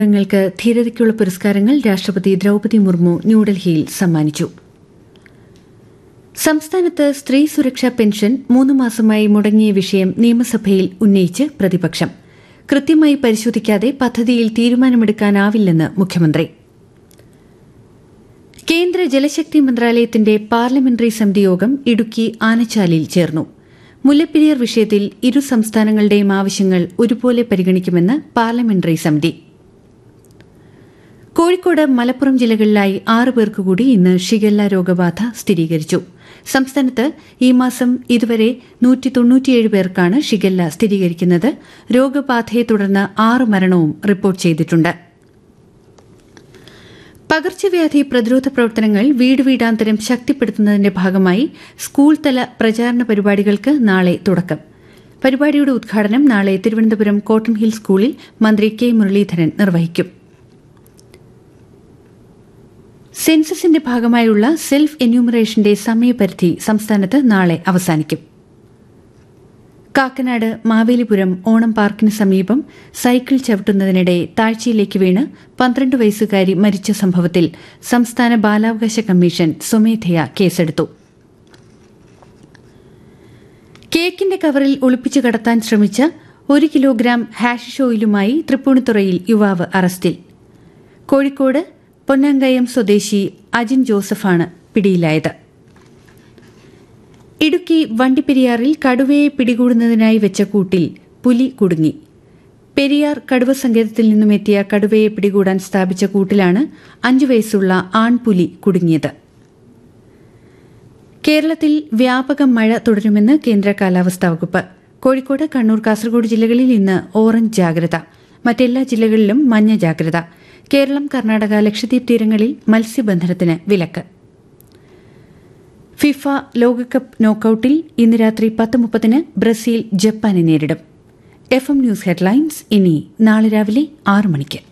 ങ്ങൾക്ക് ധീരതയ്ക്കുള്ള പുരസ്കാരങ്ങൾ രാഷ്ട്രപതി ദ്രൌപതി മുർമു ന്യൂഡൽഹിയിൽ സമ്മാനിച്ചു സംസ്ഥാനത്ത് സ്ത്രീ സുരക്ഷാ പെൻഷൻ മൂന്ന് മാസമായി മുടങ്ങിയ വിഷയം നിയമസഭയിൽ ഉന്നയിച്ച് പ്രതിപക്ഷം കൃത്യമായി പരിശോധിക്കാതെ പദ്ധതിയിൽ തീരുമാനമെടുക്കാനാവില്ലെന്ന് മുഖ്യമന്ത്രി കേന്ദ്ര ജലശക്തി മന്ത്രാലയത്തിന്റെ പാർലമെന്ററി സമിതി യോഗം ഇടുക്കി ആനച്ചാലിൽ ചേർന്നു മുല്ലപ്പെരിയാർ വിഷയത്തിൽ ഇരു സംസ്ഥാനങ്ങളുടെയും ആവശ്യങ്ങൾ ഒരുപോലെ പരിഗണിക്കുമെന്ന് പാർലമെന്ററി സമിതി കോഴിക്കോട് മലപ്പുറം ജില്ലകളിലായി ആറ് പേർക്ക് കൂടി ഇന്ന് ഷിഗല്ല രോഗബാധ സ്ഥിരീകരിച്ചു സംസ്ഥാനത്ത് ഈ മാസം ഇതുവരെ നൂറ്റി തൊണ്ണൂറ്റിയേഴ് പേർക്കാണ് ഷിഗല്ല സ്ഥിരീകരിക്കുന്നത് രോഗബാധയെ തുടർന്ന് ആറ് മരണവും റിപ്പോർട്ട് ചെയ്തിട്ടുണ്ട് പകർച്ചവ്യാധി പ്രതിരോധ പ്രവർത്തനങ്ങൾ വീട് വീടാന്തരം ശക്തിപ്പെടുത്തുന്നതിന്റെ ഭാഗമായി സ്കൂൾ തല പ്രചാരണ പരിപാടികൾക്ക് നാളെ തുടക്കം പരിപാടിയുടെ ഉദ്ഘാടനം നാളെ തിരുവനന്തപുരം കോട്ടൺ ഹിൽ സ്കൂളിൽ മന്ത്രി കെ മുരളീധരൻ നിർവഹിക്കും സെൻസസിന്റെ ഭാഗമായുള്ള സെൽഫ് എന്യൂമറേഷന്റെ സമയപരിധി സംസ്ഥാനത്ത് നാളെ അവസാനിക്കും കാക്കനാട് മാവേലിപുരം ഓണം പാർക്കിന് സമീപം സൈക്കിൾ ചവിട്ടുന്നതിനിടെ താഴ്ചയിലേക്ക് വീണ് പന്ത്രണ്ട് വയസ്സുകാരി മരിച്ച സംഭവത്തിൽ സംസ്ഥാന ബാലാവകാശ കമ്മീഷൻ സ്വമേധയാ കേസെടുത്തു കേക്കിന്റെ കവറിൽ ഒളിപ്പിച്ചു കടത്താൻ ശ്രമിച്ച ഒരു കിലോഗ്രാം ഹാഷിഷ് ഓയിലുമായി തൃപ്പൂണിത്തുറയിൽ യുവാവ് അറസ്റ്റിൽ കോഴിക്കോട് പൊന്നങ്കയം സ്വദേശി അജിൻ ജോസഫാണ് പിടിയിലായത് ഇടുക്കി വണ്ടിപ്പെരിയാറിൽ കടുവയെ പിടികൂടുന്നതിനായി വെച്ച കൂട്ടിൽ പുലി കുടുങ്ങി പെരിയാർ കടുവ സങ്കേതത്തിൽ നിന്നും എത്തിയ കടുവയെ പിടികൂടാൻ സ്ഥാപിച്ച കൂട്ടിലാണ് അഞ്ചു വയസ്സുള്ള ആൺപുലി കുടുങ്ങിയത് കേരളത്തിൽ വ്യാപക മഴ തുടരുമെന്ന് കേന്ദ്ര കാലാവസ്ഥാ വകുപ്പ് കോഴിക്കോട് കണ്ണൂർ കാസർഗോഡ് ജില്ലകളിൽ ഇന്ന് ഓറഞ്ച് ജാഗ്രത മറ്റെല്ലാ ജില്ലകളിലും മഞ്ഞ ജാഗ്രത കേരളം കർണാടക ലക്ഷദ്വീപ് തീരങ്ങളിൽ മത്സ്യബന്ധനത്തിന് വിലക്ക് ഫിഫ ലോകകപ്പ് നോക്കൌട്ടിൽ ഇന്ന് രാത്രി പത്ത് മുപ്പതിന് ബ്രസീൽ ജപ്പാനെ നേരിടും എഫ് എം ന്യൂസ് ഹെഡ്ലൈൻസ് ഇനി നാളെ രാവിലെ ആറ് മണിക്ക്